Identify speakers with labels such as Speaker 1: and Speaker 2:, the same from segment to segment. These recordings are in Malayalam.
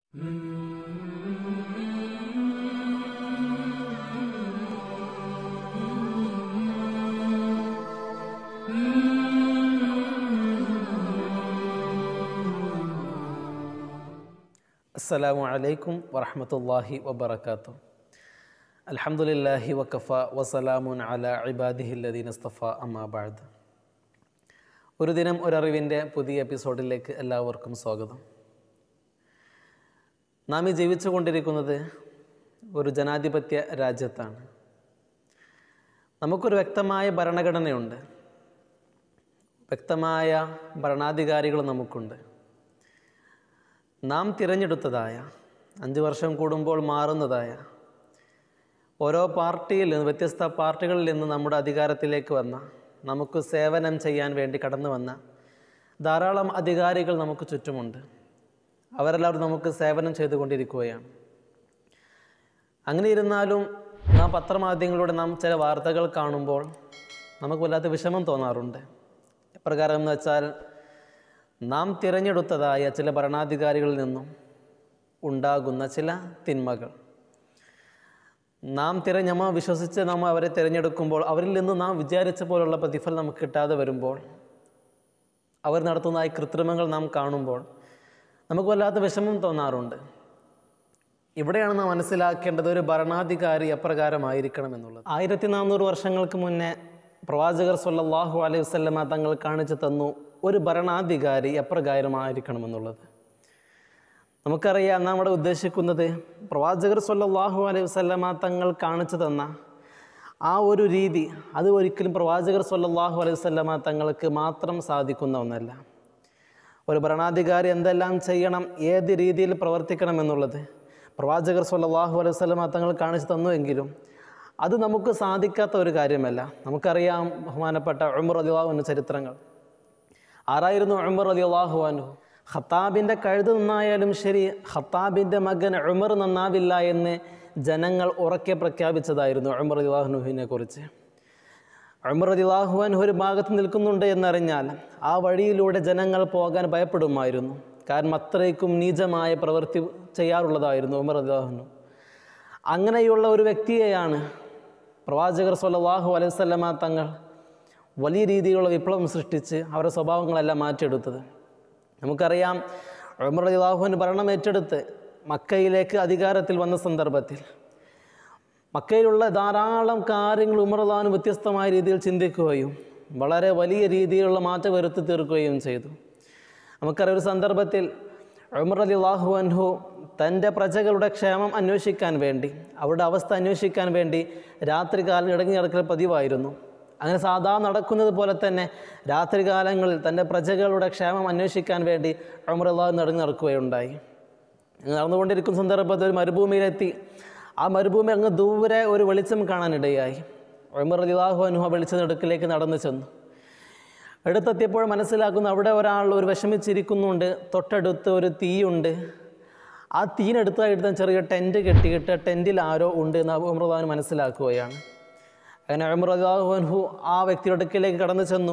Speaker 1: അസ്സലാമു അലൈക്കും വറഹമത്തല്ലാഹി വബർക്കാത്തു അൽഹംദുലില്ലാഹി വക്കഫ വസലാമുൻ അല ഇബാദിഹില്ലദീൻ അസ്തഫ അമ്മാബാദ് ഒരു ദിനം ഒരറിവിൻ്റെ പുതിയ എപ്പിസോഡിലേക്ക് എല്ലാവർക്കും സ്വാഗതം നാം ഈ ജീവിച്ചു കൊണ്ടിരിക്കുന്നത് ഒരു ജനാധിപത്യ രാജ്യത്താണ് നമുക്കൊരു വ്യക്തമായ ഭരണഘടനയുണ്ട് വ്യക്തമായ ഭരണാധികാരികൾ നമുക്കുണ്ട് നാം തിരഞ്ഞെടുത്തതായ അഞ്ച് വർഷം കൂടുമ്പോൾ മാറുന്നതായ ഓരോ പാർട്ടിയിൽ നിന്ന് വ്യത്യസ്ത പാർട്ടികളിൽ നിന്ന് നമ്മുടെ അധികാരത്തിലേക്ക് വന്ന നമുക്ക് സേവനം ചെയ്യാൻ വേണ്ടി കടന്നു വന്ന ധാരാളം അധികാരികൾ നമുക്ക് ചുറ്റുമുണ്ട് അവരെല്ലാവരും നമുക്ക് സേവനം ചെയ്തുകൊണ്ടിരിക്കുകയാണ് അങ്ങനെ ഇരുന്നാലും നാം പത്രമാധ്യമങ്ങളിലൂടെ നാം ചില വാർത്തകൾ കാണുമ്പോൾ നമുക്ക് വല്ലാത്ത വിഷമം തോന്നാറുണ്ട് എപ്രകാരം എന്ന് വെച്ചാൽ നാം തിരഞ്ഞെടുത്തതായ ചില ഭരണാധികാരികളിൽ നിന്നും ഉണ്ടാകുന്ന ചില തിന്മകൾ നാം തിരഞ്ഞ നമ്മ വിശ്വസിച്ച് നാം അവരെ തിരഞ്ഞെടുക്കുമ്പോൾ അവരിൽ നിന്ന് നാം വിചാരിച്ച പോലുള്ള പ്രതിഫലം നമുക്ക് കിട്ടാതെ വരുമ്പോൾ അവർ നടത്തുന്ന ഈ കൃത്രിമങ്ങൾ നാം കാണുമ്പോൾ നമുക്ക് വല്ലാത്ത വിഷമം തോന്നാറുണ്ട് ഇവിടെയാണ് നാം മനസ്സിലാക്കേണ്ടത് ഒരു ഭരണാധികാരി എപ്രകാരമായിരിക്കണം എന്നുള്ളത് ആയിരത്തി നാനൂറ് വർഷങ്ങൾക്ക് മുന്നേ പ്രവാചകർ സല്ലല്ലാഹു അലൈഹി വസല്ലമ തങ്ങൾ കാണിച്ചു തന്നു ഒരു ഭരണാധികാരി എപ്രകാരമായിരിക്കണമെന്നുള്ളത് നമുക്കറിയാം നാം ഇവിടെ ഉദ്ദേശിക്കുന്നത് പ്രവാചകർ സല്ലല്ലാഹു അലൈഹി വസല്ലമ തങ്ങൾ കാണിച്ചു തന്ന ആ ഒരു രീതി അത് ഒരിക്കലും പ്രവാചകർ സല്ലല്ലാഹു അലൈഹി വസല്ലമ തങ്ങൾക്ക് മാത്രം സാധിക്കുന്ന ഒന്നല്ല ഒരു ഭരണാധികാരി എന്തെല്ലാം ചെയ്യണം ഏത് രീതിയിൽ പ്രവർത്തിക്കണം എന്നുള്ളത് പ്രവാചകർ സല്ലല്ലാഹു അലൈഹി വസല്ലമ തങ്ങൾ കാണിച്ചു തന്നുവെങ്കിലും അത് നമുക്ക് സാധിക്കാത്ത ഒരു കാര്യമല്ല നമുക്കറിയാം ബഹുമാനപ്പെട്ട ഉമർ അലിവാഹുവിൻ്റെ ചരിത്രങ്ങൾ ആരായിരുന്നു ഉമർ അലിവാഹു അനു ഖത്താബിൻ്റെ കഴുത് നന്നായാലും ശരി ഖത്താബിൻ്റെ മകൻ ഉമർ നന്നാവില്ല എന്ന് ജനങ്ങൾ ഉറക്കെ പ്രഖ്യാപിച്ചതായിരുന്നു ഉമർ അലിവാഹുനുഹിനെ കുറിച്ച് ഉമർ അലിവാഹുവൻ ഒരു ഭാഗത്ത് നിൽക്കുന്നുണ്ട് എന്നറിഞ്ഞാൽ ആ വഴിയിലൂടെ ജനങ്ങൾ പോകാൻ ഭയപ്പെടുമായിരുന്നു കാരണം അത്രയ്ക്കും നീചമായ പ്രവൃത്തി ചെയ്യാറുള്ളതായിരുന്നു ഉമർ അലിവാഹുനു അങ്ങനെയുള്ള ഒരു വ്യക്തിയെയാണ് പ്രവാചകർ സല്ലല്ലാഹു അലൈഹി വസല്ലമ തങ്ങൾ വലിയ രീതിയിലുള്ള വിപ്ലവം സൃഷ്ടിച്ച് അവരുടെ സ്വഭാവങ്ങളെല്ലാം മാറ്റിയെടുത്തത് നമുക്കറിയാം ഉമർ അലിവാഹുവിന് ഭരണം ഏറ്റെടുത്ത് മക്കയിലേക്ക് അധികാരത്തിൽ വന്ന സന്ദർഭത്തിൽ മക്കയിലുള്ള ധാരാളം കാര്യങ്ങൾ ഉമർ അള്ളാഹുന് വ്യത്യസ്തമായ രീതിയിൽ ചിന്തിക്കുകയും വളരെ വലിയ രീതിയിലുള്ള മാറ്റം വരുത്തി തീർക്കുകയും ചെയ്തു നമുക്കറിയാം ഒരു സന്ദർഭത്തിൽ ഉമർ അലി അള്ളാഹു അൻഹു തൻ്റെ പ്രജകളുടെ ക്ഷേമം അന്വേഷിക്കാൻ വേണ്ടി അവരുടെ അവസ്ഥ അന്വേഷിക്കാൻ വേണ്ടി രാത്രികാലം ഇടങ്ങി നടക്കൽ പതിവായിരുന്നു അങ്ങനെ സാധാരണ നടക്കുന്നത് പോലെ തന്നെ രാത്രികാലങ്ങളിൽ തൻ്റെ പ്രജകളുടെ ക്ഷേമം അന്വേഷിക്കാൻ വേണ്ടി ഉമർ അള്ളാഹു നടങ്ങി നടക്കുകയുണ്ടായി നടന്നുകൊണ്ടിരിക്കുന്ന സന്ദർഭത്തിൽ ഒരു മരുഭൂമിയിലെത്തി ആ മരുഭൂമി അങ്ങ് ദൂരെ ഒരു വെളിച്ചം കാണാനിടയായി ഉമർ അലിവാഹു അനുഹ വെളിച്ചത്തിനടുക്കിലേക്ക് നടന്നു ചെന്നു അടുത്തെത്തിയപ്പോൾ മനസ്സിലാക്കുന്നു അവിടെ ഒരാൾ ഒരു വിഷമിച്ചിരിക്കുന്നുണ്ട് തൊട്ടടുത്ത് ഒരു തീയുണ്ട് ആ തീയിനടുത്തായിട്ട് ചെറിയ ടെൻറ്റ് കെട്ടിയിട്ട് ടെൻറ്റിൽ ആരോ ഉണ്ട് എന്ന് ഉമർദാൻ മനസ്സിലാക്കുകയാണ് അങ്ങനെ ഉമർദാഹുൻഹു ആ വ്യക്തിയുടെ അടുക്കിലേക്ക് കടന്നു ചെന്നു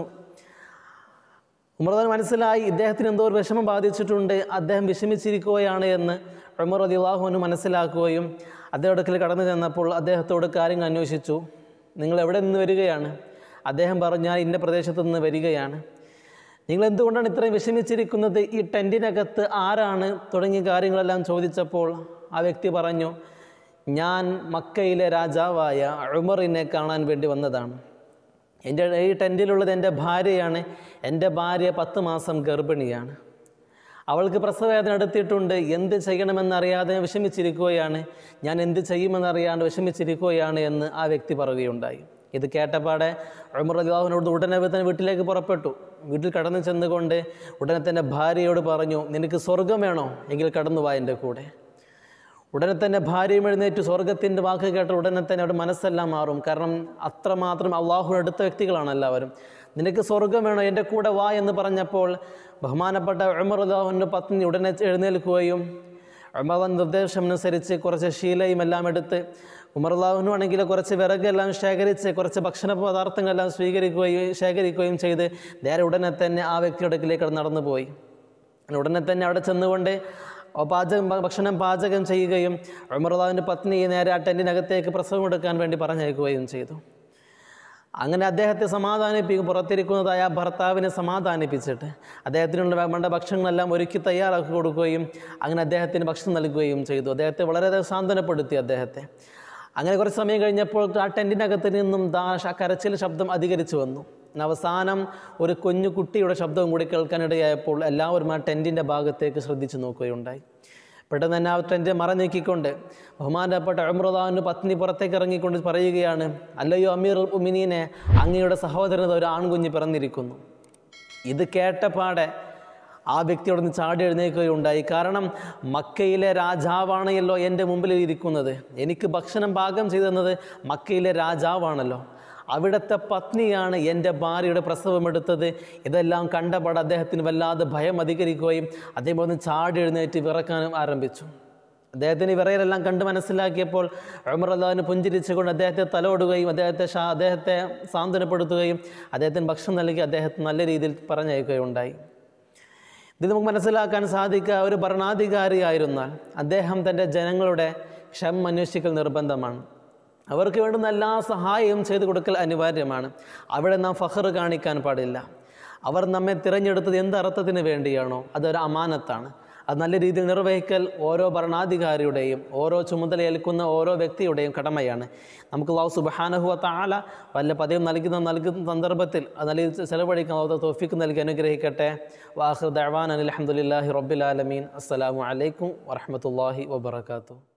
Speaker 1: ഉമർദാൻ മനസ്സിലായി ഇദ്ദേഹത്തിന് എന്തോ ഒരു വിഷമം ബാധിച്ചിട്ടുണ്ട് അദ്ദേഹം വിഷമിച്ചിരിക്കുകയാണ് എന്ന് ഉമർ അദിവാഹുവിന് മനസ്സിലാക്കുകയും അദ്ദേഹം അടുക്കൽ കടന്നു ചെന്നപ്പോൾ അദ്ദേഹത്തോട് കാര്യങ്ങൾ അന്വേഷിച്ചു നിങ്ങൾ എവിടെ നിന്ന് വരികയാണ് അദ്ദേഹം പറഞ്ഞാൽ ഇന്ന പ്രദേശത്തു നിന്ന് വരികയാണ് നിങ്ങൾ എന്തുകൊണ്ടാണ് ഇത്രയും വിഷമിച്ചിരിക്കുന്നത് ഈ ടെൻറ്റിനകത്ത് ആരാണ് തുടങ്ങിയ കാര്യങ്ങളെല്ലാം ചോദിച്ചപ്പോൾ ആ വ്യക്തി പറഞ്ഞു ഞാൻ മക്കയിലെ രാജാവായ ഉമറിനെ കാണാൻ വേണ്ടി വന്നതാണ് എൻ്റെ ഈ ടെൻറ്റിലുള്ളത് എൻ്റെ ഭാര്യയാണ് എൻ്റെ ഭാര്യ പത്ത് മാസം ഗർഭിണിയാണ് അവൾക്ക് പ്രസവവേദന എടുത്തിട്ടുണ്ട് എന്ത് ചെയ്യണമെന്നറിയാതെ വിഷമിച്ചിരിക്കുകയാണ് ഞാൻ എന്ത് ചെയ്യുമെന്നറിയാണ്ട് വിഷമിച്ചിരിക്കുകയാണ് എന്ന് ആ വ്യക്തി പറയുകയുണ്ടായി ഇത് കേട്ടപാടെ ഉമർ അലിവാഹുവിനോട് ഉടനെ തന്നെ വീട്ടിലേക്ക് പുറപ്പെട്ടു വീട്ടിൽ കടന്നു ചെന്നുകൊണ്ട് ഉടനെ തന്നെ ഭാര്യയോട് പറഞ്ഞു നിനക്ക് സ്വർഗം വേണോ എങ്കിൽ കടന്നു വാ എൻ്റെ കൂടെ ഉടനെ തന്നെ ഭാര്യയും എഴുന്നേറ്റ് സ്വർഗത്തിൻ്റെ വാക്ക് കേട്ട ഉടനെ തന്നെ അവിടെ മനസ്സെല്ലാം മാറും കാരണം അത്രമാത്രം അള്ളാഹു അടുത്ത വ്യക്തികളാണ് എല്ലാവരും നിനക്ക് സ്വർഗം വേണോ എൻ്റെ കൂടെ വാ എന്ന് പറഞ്ഞപ്പോൾ ബഹുമാനപ്പെട്ട ഉമർ അള്ളാഹുവിൻ്റെ പത്നി ഉടനെ എഴുന്നേൽക്കുകയും ഉമർ നിർദ്ദേശം അനുസരിച്ച് കുറച്ച് ശീലയും എല്ലാം എടുത്ത് ഉമർ അള്ളാഹുനു ആണെങ്കിൽ കുറച്ച് വിറകെല്ലാം ശേഖരിച്ച് കുറച്ച് ഭക്ഷണ പദാർത്ഥങ്ങളെല്ലാം സ്വീകരിക്കുകയും ശേഖരിക്കുകയും ചെയ്ത് നേരെ ഉടനെ തന്നെ ആ വ്യക്തിയുടെ അടുക്കിലേക്ക് നടന്നു പോയി അങ്ങനെ ഉടനെ തന്നെ അവിടെ ചെന്നുകൊണ്ട് പാചകം ഭക്ഷണം പാചകം ചെയ്യുകയും ഉമർദാവിൻ്റെ പത്നി നേരെ ആ ടെൻറ്റിനകത്തേക്ക് പ്രസവം എടുക്കാൻ വേണ്ടി പറഞ്ഞയക്കുകയും ചെയ്തു അങ്ങനെ അദ്ദേഹത്തെ സമാധാനിപ്പിക്കും പുറത്തിരിക്കുന്നതായ ആ ഭർത്താവിനെ സമാധാനിപ്പിച്ചിട്ട് അദ്ദേഹത്തിനുള്ള വേണ്ട ഭക്ഷണങ്ങളെല്ലാം ഒരുക്കി തയ്യാറാക്കി കൊടുക്കുകയും അങ്ങനെ അദ്ദേഹത്തിന് ഭക്ഷണം നൽകുകയും ചെയ്തു അദ്ദേഹത്തെ വളരെ സാന്ത്വനപ്പെടുത്തി അദ്ദേഹത്തെ അങ്ങനെ കുറച്ച് സമയം കഴിഞ്ഞപ്പോൾ ആ ടെൻറ്റിനകത്ത് നിന്നും ദാഷ കരച്ചിൽ ശബ്ദം അധികരിച്ചു വന്നു അങ്ങനെ അവസാനം ഒരു കുഞ്ഞു കുട്ടിയുടെ ശബ്ദവും കൂടി കേൾക്കാനിടയായപ്പോൾ എല്ലാവരും ആ ടെൻറ്റിൻ്റെ ഭാഗത്തേക്ക് ശ്രദ്ധിച്ചു നോക്കുകയുണ്ടായി പെട്ടെന്ന് തന്നെ ആ ടെൻറ്റ് മറഞ്ഞീക്കിക്കൊണ്ട് ബഹുമാനപ്പെട്ട അമൃതാവിൻ്റെ പത്നി പുറത്തേക്ക് ഇറങ്ങിക്കൊണ്ട് പറയുകയാണ് അല്ലയോ അമീർ ഉമിനീനെ അങ്ങയുടെ സഹോദരന് ഒരു ആൺകുഞ്ഞ് പിറന്നിരിക്കുന്നു ഇത് കേട്ടപാടെ ആ വ്യക്തിയോട് നിന്ന് ചാടി എഴുന്നേൽക്കുകയുണ്ടായി കാരണം മക്കയിലെ രാജാവാണല്ലോ എൻ്റെ മുമ്പിൽ ഇരിക്കുന്നത് എനിക്ക് ഭക്ഷണം പാകം ചെയ്തു തന്നത് മക്കയിലെ രാജാവാണല്ലോ അവിടുത്തെ പത്നിയാണ് എൻ്റെ ഭാര്യയുടെ പ്രസവമെടുത്തത് ഇതെല്ലാം കണ്ടപാട് അദ്ദേഹത്തിന് വല്ലാതെ ഭയം അധികരിക്കുകയും അദ്ദേഹം ഒന്ന് ചാടി എഴുന്നേറ്റ് വിറക്കാനും ആരംഭിച്ചു അദ്ദേഹത്തിന് ഈ വിറയലെല്ലാം കണ്ട് മനസ്സിലാക്കിയപ്പോൾ ഉമർ അള്ളാഹിന് പുഞ്ചിരിച്ചുകൊണ്ട് അദ്ദേഹത്തെ തലോടുകയും അദ്ദേഹത്തെ ഷാ അദ്ദേഹത്തെ സാന്ത്വനപ്പെടുത്തുകയും അദ്ദേഹത്തിന് ഭക്ഷണം നൽകി അദ്ദേഹത്തെ നല്ല രീതിയിൽ പറഞ്ഞയക്കുകയുണ്ടായി ഇത് നമുക്ക് മനസ്സിലാക്കാൻ സാധിക്കുക ഒരു ഭരണാധികാരിയായിരുന്നാൽ അദ്ദേഹം തൻ്റെ ജനങ്ങളുടെ ക്ഷമ അന്വേഷിക്കൽ നിർബന്ധമാണ് അവർക്ക് വേണ്ടുന്ന എല്ലാ സഹായവും ചെയ്തു കൊടുക്കൽ അനിവാര്യമാണ് അവിടെ നാം ഫഹർ കാണിക്കാൻ പാടില്ല അവർ നമ്മെ തിരഞ്ഞെടുത്തത് എന്ത് അർത്ഥത്തിന് വേണ്ടിയാണോ അതൊരു അമാനത്താണ് അത് നല്ല രീതിയിൽ നിർവഹിക്കൽ ഓരോ ഭരണാധികാരിയുടെയും ഓരോ ചുമതലയേൽക്കുന്ന ഓരോ വ്യക്തിയുടെയും കടമയാണ് നമുക്ക് അള്ളാഹു സുബഹാനഹുവ താല വല്ല പദവും നൽകുന്ന നൽകുന്ന സന്ദർഭത്തിൽ അത് നല്ല രീതിയിൽ ചെലവഴിക്കാൻ അള്ളാഹു തോഫിക്ക് നൽകി അനുഗ്രഹിക്കട്ടെ വാഹൃദ് അഹ്വാൻ അലഹമുല്ലാഹി റബ്ബിൽ ആലമീൻ അസ്സലാമു അലൈക്കും വറഹമത്തല്ലാഹി വബർക്കാത്തു